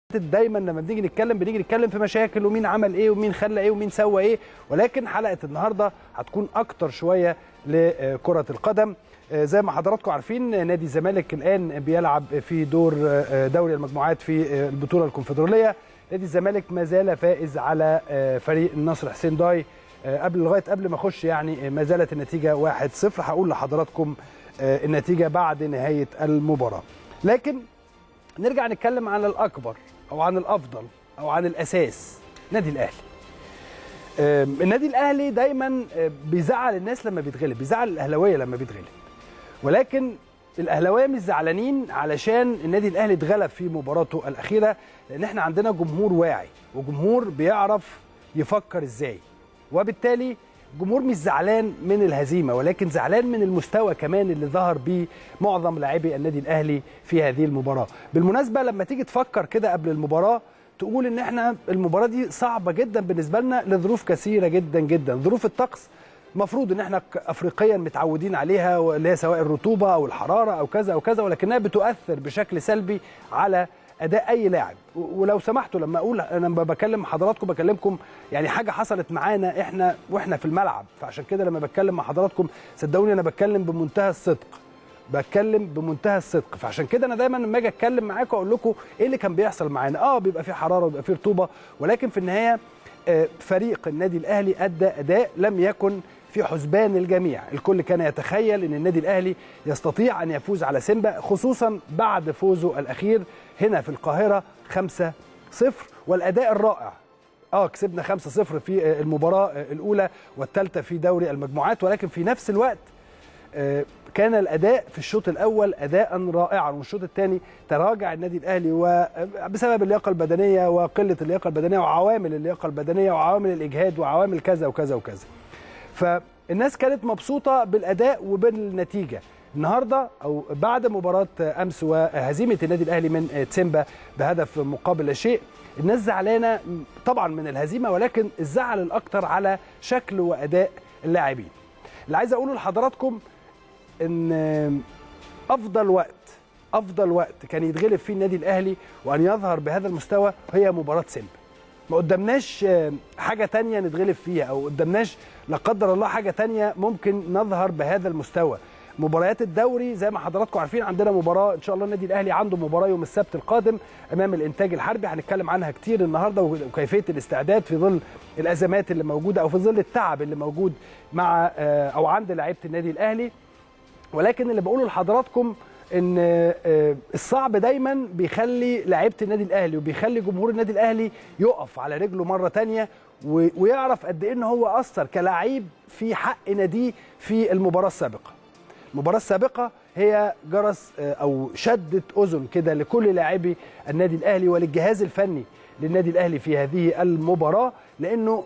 دايما لما بنيجي نتكلم بنيجي نتكلم في مشاكل ومين عمل ايه ومين خلى ايه ومين سوى ايه ولكن حلقه النهارده هتكون اكتر شويه لكره القدم زي ما حضراتكم عارفين نادي الزمالك الان بيلعب في دور دوري المجموعات في البطوله الكونفدراليه نادي الزمالك ما زال فائز على فريق النصر حسين داي قبل لغايه قبل ما اخش يعني ما زالت النتيجه 1-0 هقول لحضراتكم النتيجه بعد نهايه المباراه لكن نرجع نتكلم عن الاكبر او عن الافضل او عن الاساس نادي الاهلي النادي الاهلي دايما بيزعل الناس لما بيتغلب بيزعل الاهلاويه لما بيتغلب ولكن الاهلاويه مش زعلانين علشان النادي الاهلي اتغلب في مباراته الاخيره لان احنا عندنا جمهور واعي وجمهور بيعرف يفكر ازاي وبالتالي الجمهور مش زعلان من الهزيمه ولكن زعلان من المستوى كمان اللي ظهر بيه معظم لاعبي النادي الاهلي في هذه المباراه بالمناسبه لما تيجي تفكر كده قبل المباراه تقول ان احنا المباراه دي صعبه جدا بالنسبه لنا لظروف كثيره جدا جدا ظروف الطقس المفروض ان احنا افريقيا متعودين عليها اللي هي سواء الرطوبه او الحراره او كذا او كذا ولكنها بتؤثر بشكل سلبي على اداء اي لاعب ولو سمحتوا لما اقول انا بكلم حضراتكم بكلمكم يعني حاجه حصلت معانا احنا واحنا في الملعب فعشان كده لما بتكلم مع حضراتكم صدقوني انا بتكلم بمنتهى الصدق بتكلم بمنتهى الصدق فعشان كده انا دايما لما اجي اتكلم معاكم اقول لكم ايه اللي كان بيحصل معانا اه بيبقى في حراره وبيبقى في رطوبه ولكن في النهايه فريق النادي الاهلي ادى اداء لم يكن في حسبان الجميع الكل كان يتخيل ان النادي الاهلي يستطيع ان يفوز على سيمبا خصوصا بعد فوزه الاخير هنا في القاهره 5 0 والاداء الرائع اه كسبنا 5 0 في المباراه الاولى والثالثه في دوري المجموعات ولكن في نفس الوقت كان الاداء في الشوط الاول اداء رائعا والشوط الثاني تراجع النادي الاهلي وبسبب اللياقه البدنيه وقله اللياقه البدنيه وعوامل اللياقه البدنيه وعوامل الاجهاد وعوامل كذا وكذا وكذا فالناس كانت مبسوطه بالاداء وبالنتيجه النهارده او بعد مباراه امس وهزيمه النادي الاهلي من تسيمبا بهدف مقابل لا شيء الناس زعلانه طبعا من الهزيمه ولكن الزعل الاكثر على شكل واداء اللاعبين اللي عايز اقوله لحضراتكم ان افضل وقت افضل وقت كان يتغلب فيه النادي الاهلي وان يظهر بهذا المستوى هي مباراه سيمبا ما قدامناش حاجة تانية نتغلب فيها أو قدامناش لا قدر الله حاجة تانية ممكن نظهر بهذا المستوى مباريات الدوري زي ما حضراتكم عارفين عندنا مباراة إن شاء الله النادي الأهلي عنده مباراة يوم السبت القادم أمام الإنتاج الحربي هنتكلم عنها كتير النهاردة وكيفية الاستعداد في ظل الأزمات اللي موجودة أو في ظل التعب اللي موجود مع أو عند لعيبة النادي الأهلي ولكن اللي بقوله لحضراتكم ان الصعب دايما بيخلي لعيبه النادي الاهلي وبيخلي جمهور النادي الاهلي يقف على رجله مره تانية ويعرف قد ايه ان هو اثر كلاعب في حق ناديه في المباراه السابقه المباراه السابقه هي جرس او شدت اذن كده لكل لاعبي النادي الاهلي وللجهاز الفني للنادي الاهلي في هذه المباراه لانه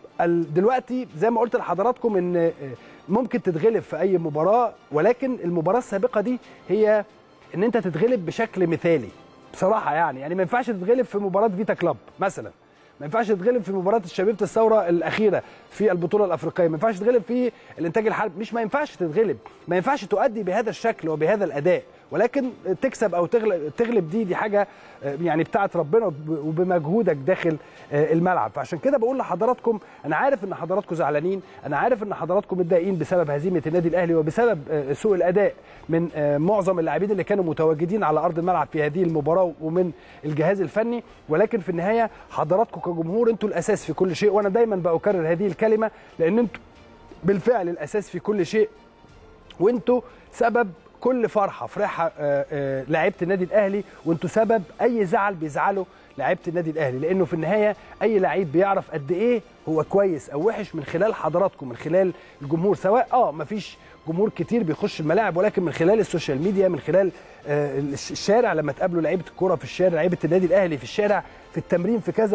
دلوقتي زي ما قلت لحضراتكم ان ممكن تتغلب في اي مباراه ولكن المباراه السابقه دي هي ان انت تتغلب بشكل مثالي بصراحه يعني يعني ما ينفعش تتغلب في مباراه فيتا كلاب مثلا ما ينفعش تتغلب في مباراه الشبيبه الثوره الاخيره في البطوله الافريقيه ما ينفعش تتغلب في الانتاج الحربي مش ما ينفعش تتغلب ما ينفعش تؤدي بهذا الشكل وبهذا الاداء ولكن تكسب او تغلب تغلب دي دي حاجه يعني بتاعت ربنا وبمجهودك داخل الملعب فعشان كده بقول لحضراتكم انا عارف ان حضراتكم زعلانين انا عارف ان حضراتكم متضايقين بسبب هزيمه النادي الاهلي وبسبب سوء الاداء من معظم اللاعبين اللي كانوا متواجدين على ارض الملعب في هذه المباراه ومن الجهاز الفني ولكن في النهايه حضراتكم كجمهور انتوا الاساس في كل شيء وانا دايما بكرر هذه الكلمه لان انتوا بالفعل الاساس في كل شيء وانتوا سبب كل فرحه فرحه لعيبه النادي الاهلي وانتوا سبب اي زعل بيزعله لعيبه النادي الاهلي لانه في النهايه اي لعيب بيعرف قد ايه هو كويس او وحش من خلال حضراتكم من خلال الجمهور سواء اه مفيش جمهور كتير بيخش الملاعب ولكن من خلال السوشيال ميديا من خلال الشارع لما تقابلوا لعيبه الكوره في الشارع لعيبه النادي الاهلي في الشارع في التمرين في كذا